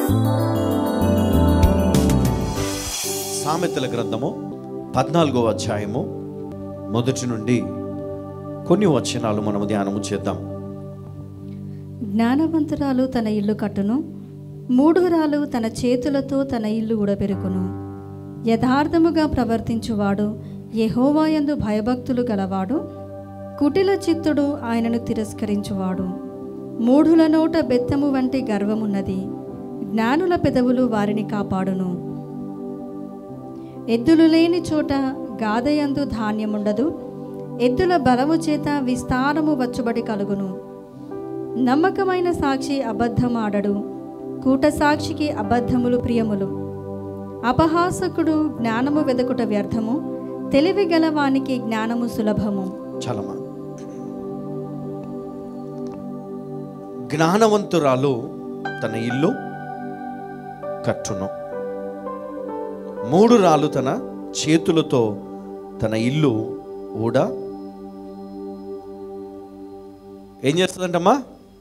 సామెతల గ్రంథము పద్నాలుగో అధ్యాయము మొదటి నుండి కొన్ని వచనాలు మనము ధ్యానము చేద్దాం జ్ఞానవంతురాలు తన ఇల్లు కట్టును మూఢురాలు తన చేతులతో తన ఇల్లు ఉడబెరుకును యథార్థముగా ప్రవర్తించువాడు యెహోవాయందు భయభక్తులు గలవాడు కుటిల చిత్తుడు ఆయనను తిరస్కరించువాడు మూఢుల నోట బెత్తము వంటి గర్వమున్నది జ్ఞానుల పెదవులు వారిని కాపాడును ఎద్దులు లేని చోట గాదయందు ధాన్యముండదు ఎద్దుల బలము చేత విస్తారము వచ్చుబడి కలుగును నమ్మకమైన సాక్షి అబద్ధమాడడు కూట సాక్షికి అబద్ధములు ప్రియములు అపహాసకుడు జ్ఞానము వెదకుట వ్యర్థము తెలివి గలవానికి జ్ఞానము సులభము చలమా జ్ఞానవంతురాలు తన ఇల్లు కట్టును మూడు రాళ్ళు తన చేతులతో తన ఇల్లు ఊడ ఏం చేస్తుందంటమ్మా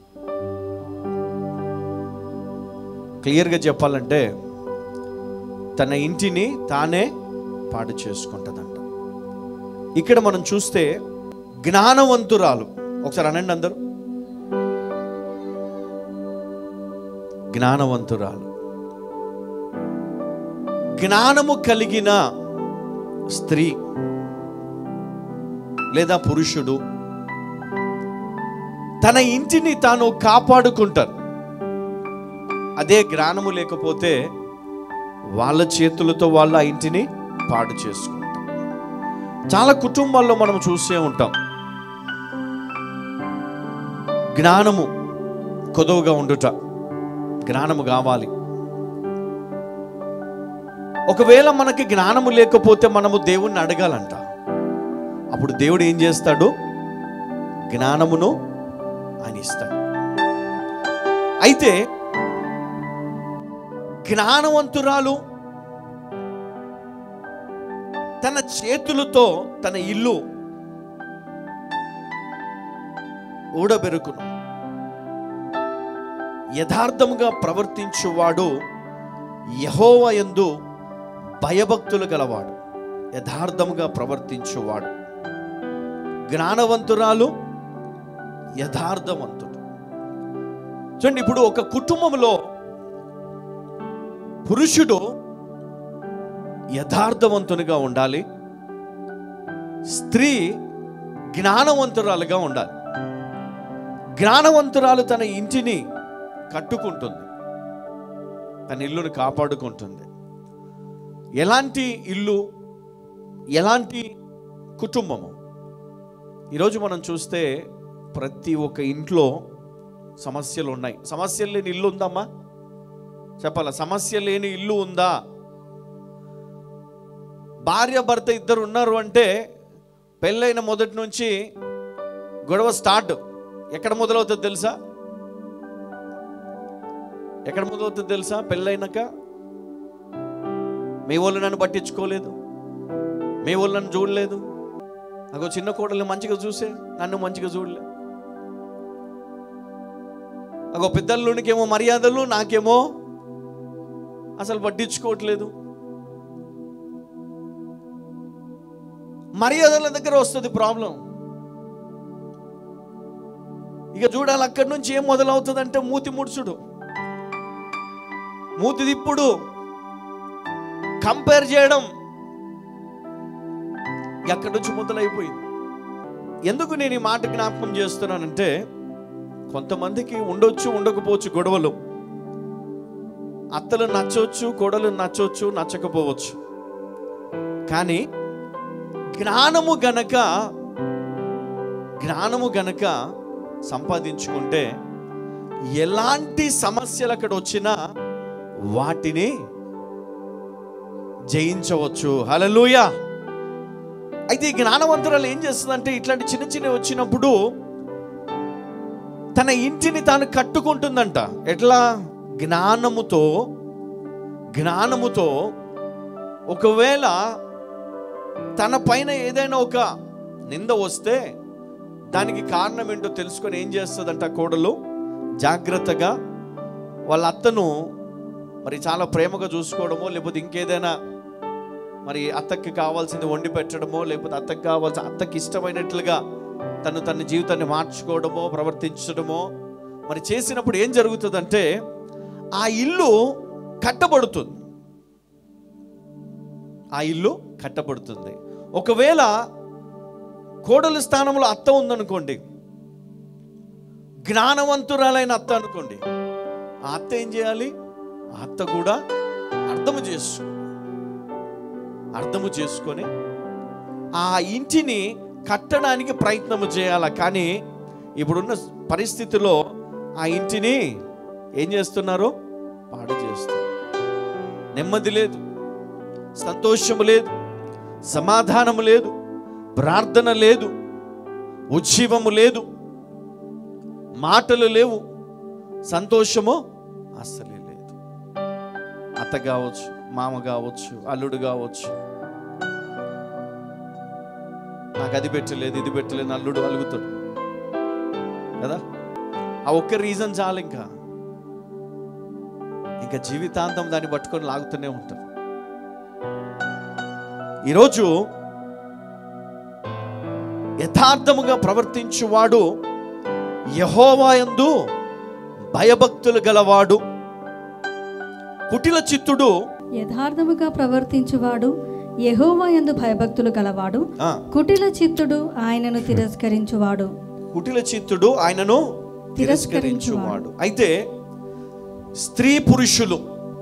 క్లియర్గా చెప్పాలంటే తన ఇంటిని తానే పాడు చేసుకుంటుందంట ఇక్కడ మనం చూస్తే జ్ఞానవంతురాలు ఒకసారి అనండి అందరూ జ్ఞానవంతురాలు జ్ఞానము కలిగిన స్త్రీ లేదా పురుషుడు తన ఇంటిని తాను కాపాడుకుంటారు అదే జ్ఞానము లేకపోతే వాళ్ళ చేతులతో వాళ్ళ ఆ ఇంటిని పాడు చేసుకుంటారు చాలా కుటుంబాల్లో మనం చూసే ఉంటాం జ్ఞానము కొదవగా ఉండుట జ్ఞానము కావాలి ఒకవేళ మనకి జ్ఞానము లేకపోతే మనము దేవుణ్ణి అడగాలంట అప్పుడు దేవుడు ఏం చేస్తాడు జ్ఞానమును ఆయన ఇస్తాడు అయితే జ్ఞానవంతురాలు తన చేతులతో తన ఇల్లు ఊడబెరుకును యథార్థముగా ప్రవర్తించువాడు యహోవ యందు భయభక్తులు గలవాడు యథార్థముగా ప్రవర్తించువాడు జ్ఞానవంతురాలు యథార్థవంతుడు చూడండి ఇప్పుడు ఒక కుటుంబంలో పురుషుడు యథార్థవంతునిగా ఉండాలి స్త్రీ జ్ఞానవంతురాలుగా ఉండాలి జ్ఞానవంతురాలు తన ఇంటిని కట్టుకుంటుంది తన ఇల్లును కాపాడుకుంటుంది ఎలాంటి ఇల్లు ఎలాంటి కుటుంబము ఈరోజు మనం చూస్తే ప్రతి ఒక్క ఇంట్లో సమస్యలు ఉన్నాయి సమస్యలు లేని ఇల్లు ఉందమ్మా చెప్పాలా సమస్య లేని ఇల్లు ఉందా భార్య భర్త ఇద్దరు ఉన్నారు అంటే పెళ్ళైన మొదటి నుంచి గొడవ స్టార్ట్ ఎక్కడ మొదలవుతుంది తెలుసా ఎక్కడ మొదలవుతుంది తెలుసా పెళ్ళైనాక మీ వాళ్ళు నన్ను పట్టించుకోలేదు మీ వాళ్ళు నన్ను చూడలేదు నాకు చిన్న కోడల్ని మంచిగా చూసే నన్ను మంచిగా చూడలే నాకు పెద్దల్లునికేమో మర్యాదలు నాకేమో అసలు పట్టించుకోవట్లేదు మర్యాదల దగ్గర వస్తుంది ప్రాబ్లం ఇక చూడాలి అక్కడి నుంచి ఏం మొదలవుతుందంటే మూతి ముడుచుడు మూతి దిప్పుడు కంపేర్ చేయడం ఎక్కడి నుంచి మొదలైపోయింది ఎందుకు నేను ఈ మాట జ్ఞాపకం చేస్తున్నానంటే కొంతమందికి ఉండొచ్చు ఉండకపోవచ్చు గొడవలు అత్తలు నచ్చవచ్చు కోడలు నచ్చవచ్చు నచ్చకపోవచ్చు కానీ జ్ఞానము గనక జ్ఞానము గనక సంపాదించుకుంటే ఎలాంటి సమస్యలు అక్కడ వచ్చినా వాటిని జయించవచ్చు హలలుయా అయితే ఈ జ్ఞానవంతురాలు ఏం చేస్తుందంటే ఇట్లాంటి చిన్న చిన్నవి వచ్చినప్పుడు తన ఇంటిని తాను కట్టుకుంటుందంట ఎట్లా జ్ఞానముతో జ్ఞానముతో ఒకవేళ తన పైన ఏదైనా ఒక నింద వస్తే దానికి కారణం ఏంటో తెలుసుకొని ఏం చేస్తుందంట కోడలు జాగ్రత్తగా వాళ్ళ అత్తను మరి చాలా ప్రేమగా చూసుకోవడమో లేకపోతే ఇంకేదైనా మరి అత్తకి కావాల్సింది వండి పెట్టడమో లేకపోతే అత్తకి కావాల్సిన అత్తకి ఇష్టమైనట్లుగా తను తన జీవితాన్ని మార్చుకోవడమో ప్రవర్తించడమో మరి చేసినప్పుడు ఏం జరుగుతుందంటే ఆ ఇల్లు కట్టబడుతుంది ఆ ఇల్లు కట్టబడుతుంది ఒకవేళ కోడలి స్థానంలో అత్త ఉందనుకోండి జ్ఞానవంతురాలైన అత్త అనుకోండి ఆ అత్త ఏం చేయాలి ఆ అత్త కూడా అర్థము చేసుకో అర్థము చేసుకొని ఆ ఇంటిని కట్టడానికి ప్రయత్నము చేయాల కానీ ఇప్పుడున్న పరిస్థితిలో ఆ ఇంటిని ఏం చేస్తున్నారు పాడు చేస్తున్నారు నెమ్మది లేదు సంతోషము లేదు సమాధానము లేదు ప్రార్థన లేదు ఉజ్జీవము లేదు మాటలు లేవు సంతోషము అస్సలే లేదు అత్త కావచ్చు మామ కావచ్చు అల్లుడు కావచ్చు నాకు అది పెట్టలేదు ఇది పెట్టలేదు అల్లుడు అలుగుతాడు కదా ఆ ఒక్క రీజన్ చాలు ఇంకా ఇంకా జీవితాంతం దాన్ని పట్టుకొని లాగుతూనే ఉంటారు ఈరోజు యథార్థముగా ప్రవర్తించువాడు యహోవాయందు భయభక్తులు గలవాడు కుటిల చిత్తుడు యథార్థముగా ప్రవర్తించువాడు యెహోవా యందు భయభక్తులు గలవాడు ఆ, కుటిల చిత్తుడు ఆయనను తిరస్కరించువాడు కుటిల చిత్తుడు ఆయనను తిరస్కరించువాడు అయితే స్త్రీ పురుషులు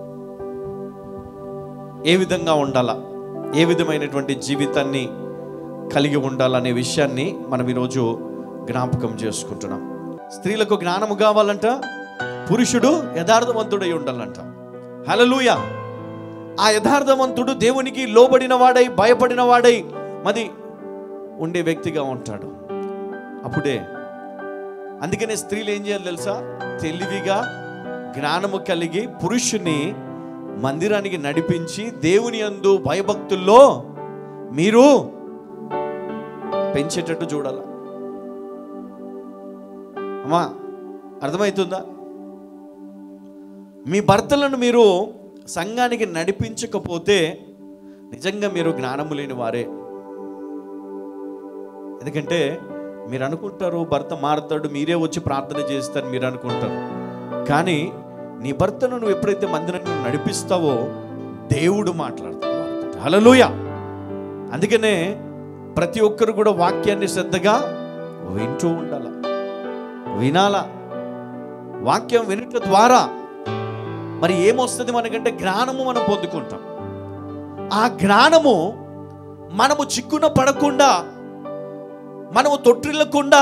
ఏ విధంగా ఉండాలా ఏ విధమైనటువంటి జీవితాన్ని కలిగి ఉండాలనే విషయాన్ని మనం ఈరోజు జ్ఞాపకం చేసుకుంటున్నాం స్త్రీలకు జ్ఞానము కావాలంట పురుషుడు యథార్థవంతుడై ఉండాలంట హలలుయ ఆ యథార్థవంతుడు దేవునికి లోబడిన వాడై భయపడిన వాడై మరి ఉండే వ్యక్తిగా ఉంటాడు అప్పుడే అందుకనే స్త్రీలు ఏం చేయాలి తెలుసా తెలివిగా జ్ఞానము కలిగి పురుషుని మందిరానికి నడిపించి దేవుని అందు భయభక్తుల్లో మీరు పెంచేటట్టు చూడాల అమ్మా అర్థమవుతుందా మీ భర్తలను మీరు సంఘానికి నడిపించకపోతే నిజంగా మీరు జ్ఞానము లేని వారే ఎందుకంటే మీరు అనుకుంటారు భర్త మారుతాడు మీరే వచ్చి ప్రార్థన చేస్తారు మీరు అనుకుంటారు కానీ నీ భర్తను నువ్వు ఎప్పుడైతే మందిరాన్ని నడిపిస్తావో దేవుడు మాట్లాడతాడు వారితో హలలుయ అందుకనే ప్రతి ఒక్కరు కూడా వాక్యాన్ని శ్రద్ధగా వింటూ ఉండాల వినాలా వాక్యం వినట ద్వారా మరి ఏమొస్తుంది మనకంటే జ్ఞానము మనం పొందుకుంటాం ఆ జ్ఞానము మనము చిక్కున పడకుండా మనము తొట్టిల్లకుండా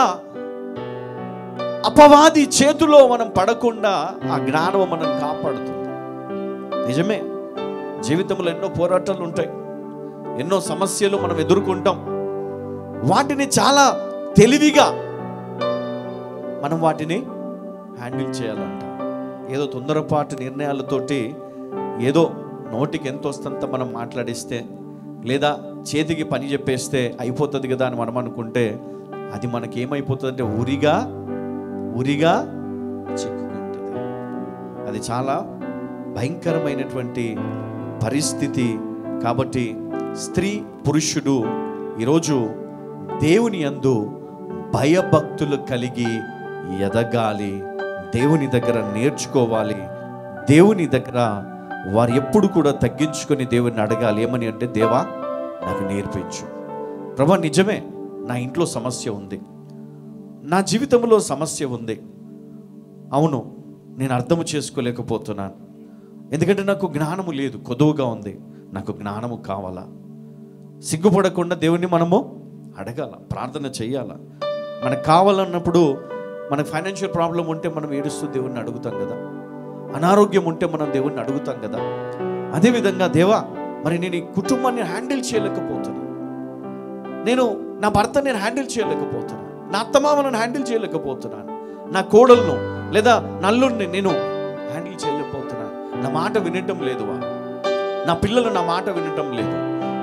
అపవాది చేతిలో మనం పడకుండా ఆ జ్ఞానం మనం కాపాడుతుంది నిజమే జీవితంలో ఎన్నో పోరాటాలు ఉంటాయి ఎన్నో సమస్యలు మనం ఎదుర్కొంటాం వాటిని చాలా తెలివిగా మనం వాటిని హ్యాండిల్ చేయాలంట ఏదో తొందరపాటు నిర్ణయాలతోటి ఏదో నోటికి ఎంత వస్తుందంత మనం మాట్లాడిస్తే లేదా చేతికి పని చెప్పేస్తే అయిపోతుంది కదా అని మనం అనుకుంటే అది మనకి ఏమైపోతుంది అంటే ఉరిగా ఉరిగా చిక్కుకుంటుంది అది చాలా భయంకరమైనటువంటి పరిస్థితి కాబట్టి స్త్రీ పురుషుడు ఈరోజు దేవుని యందు భయభక్తులు కలిగి ఎదగాలి దేవుని దగ్గర నేర్చుకోవాలి దేవుని దగ్గర వారు ఎప్పుడు కూడా తగ్గించుకొని దేవుని అడగాలి ఏమని అంటే దేవా నాకు నేర్పించు ప్రభా నిజమే నా ఇంట్లో సమస్య ఉంది నా జీవితంలో సమస్య ఉంది అవును నేను అర్థం చేసుకోలేకపోతున్నాను ఎందుకంటే నాకు జ్ఞానము లేదు కొదువుగా ఉంది నాకు జ్ఞానము కావాలా సిగ్గుపడకుండా దేవుణ్ణి మనము అడగాల ప్రార్థన చేయాల మనకు కావాలన్నప్పుడు మనకు ఫైనాన్షియల్ ప్రాబ్లం ఉంటే మనం ఏడుస్తూ దేవుణ్ణి అడుగుతాం కదా అనారోగ్యం ఉంటే మనం దేవుణ్ణి అడుగుతాం కదా అదేవిధంగా దేవా మరి నేను ఈ కుటుంబాన్ని హ్యాండిల్ చేయలేకపోతున్నాను నేను నా భర్త నేను హ్యాండిల్ చేయలేకపోతున్నాను నా అత్తమామలను హ్యాండిల్ చేయలేకపోతున్నాను నా కోడలను లేదా నల్లుడిని నేను హ్యాండిల్ చేయలేకపోతున్నాను నా మాట వినటం లేదు వారు నా పిల్లలు నా మాట వినటం లేదు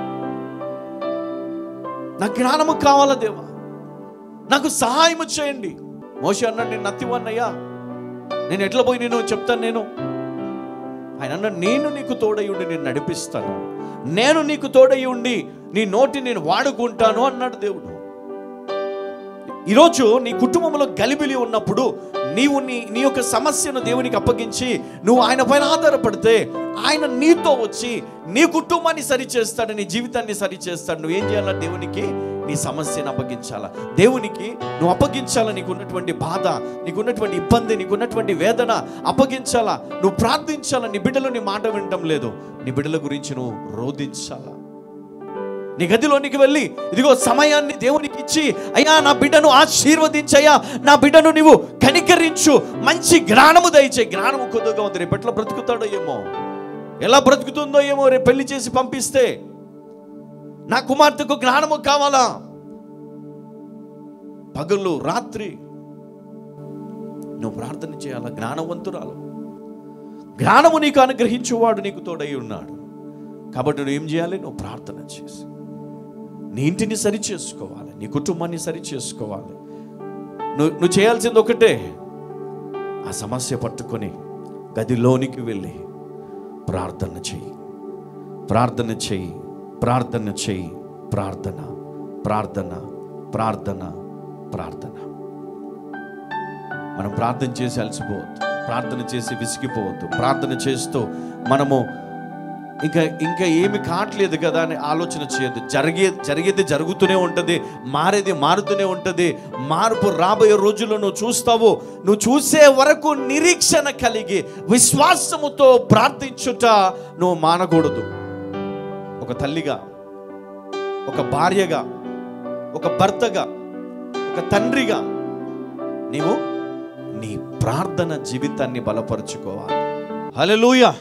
నా జ్ఞానము కావాలా దేవా నాకు సహాయం చేయండి మోషి అన్నాడు నేను నత్తివన్నయ్యా నేను ఎట్లా పోయి నేను చెప్తాను నేను ఆయన అన్నాడు నేను నీకు తోడై ఉండి నేను నడిపిస్తాను నేను నీకు తోడై ఉండి నీ నోటి నేను వాడుకుంటాను అన్నాడు దేవుడు ఈరోజు నీ కుటుంబంలో గలిబిలి ఉన్నప్పుడు నీవు నీ నీ యొక్క సమస్యను దేవునికి అప్పగించి నువ్వు ఆయన పైన ఆధారపడితే ఆయన నీతో వచ్చి నీ కుటుంబాన్ని సరిచేస్తాడు నీ జీవితాన్ని సరిచేస్తాడు నువ్వు ఏం చేయాలా దేవునికి నీ సమస్యను అప్పగించాలా దేవునికి నువ్వు అప్పగించాలా నీకున్నటువంటి బాధ నీకున్నటువంటి ఇబ్బంది నీకున్నటువంటి వేదన అప్పగించాలా నువ్వు ప్రార్థించాలా నీ బిడ్డలు నీ మాట వినటం లేదు నీ బిడ్డల గురించి నువ్వు రోధించాలా నీ గదిలోనికి వెళ్ళి ఇదిగో సమయాన్ని దేవునికి ఇచ్చి అయ్యా నా బిడ్డను ఆశీర్వదించయ్యా నా బిడ్డను నీవు కనికరించు మంచి జ్ఞానము దయచే జ్ఞానము కొద్దిగా ఉంది రేపు ఎట్లా బ్రతుకుతాడో ఏమో ఎలా బ్రతుకుతుందో ఏమో రేపు పెళ్లి చేసి పంపిస్తే నా కుమార్తెకు జ్ఞానము కావాలా పగలు రాత్రి నువ్వు ప్రార్థన చేయాలా జ్ఞానవంతురాలు జ్ఞానము నీకు అనుగ్రహించువాడు నీకు తోడై ఉన్నాడు కాబట్టి నువ్వు ఏం చేయాలి నువ్వు ప్రార్థన చేసి నీ ఇంటిని సరి చేసుకోవాలి నీ కుటుంబాన్ని సరి చేసుకోవాలి నువ్వు నువ్వు చేయాల్సింది ఒకటే ఆ సమస్య పట్టుకొని గదిలోనికి వెళ్ళి ప్రార్థన చెయ్యి ప్రార్థన చెయ్యి ప్రార్థన చెయ్యి ప్రార్థన ప్రార్థన ప్రార్థన ప్రార్థన మనం ప్రార్థన చేసి అలసిపోవద్దు ప్రార్థన చేసి విసిగిపోవద్దు ప్రార్థన చేస్తూ మనము ఇంకా ఇంకా ఏమి కావట్లేదు కదా అని ఆలోచన చేయొద్దు జరిగే జరిగేది జరుగుతూనే ఉంటుంది మారేది మారుతూనే ఉంటుంది మార్పు రాబోయే రోజుల్లో నువ్వు చూస్తావు నువ్వు చూసే వరకు నిరీక్షణ కలిగి విశ్వాసముతో ప్రార్థించుట నువ్వు మానకూడదు ఒక తల్లిగా ఒక భార్యగా ఒక భర్తగా ఒక తండ్రిగా నీవు నీ ప్రార్థన జీవితాన్ని బలపరుచుకోవాలి హల్లెలూయా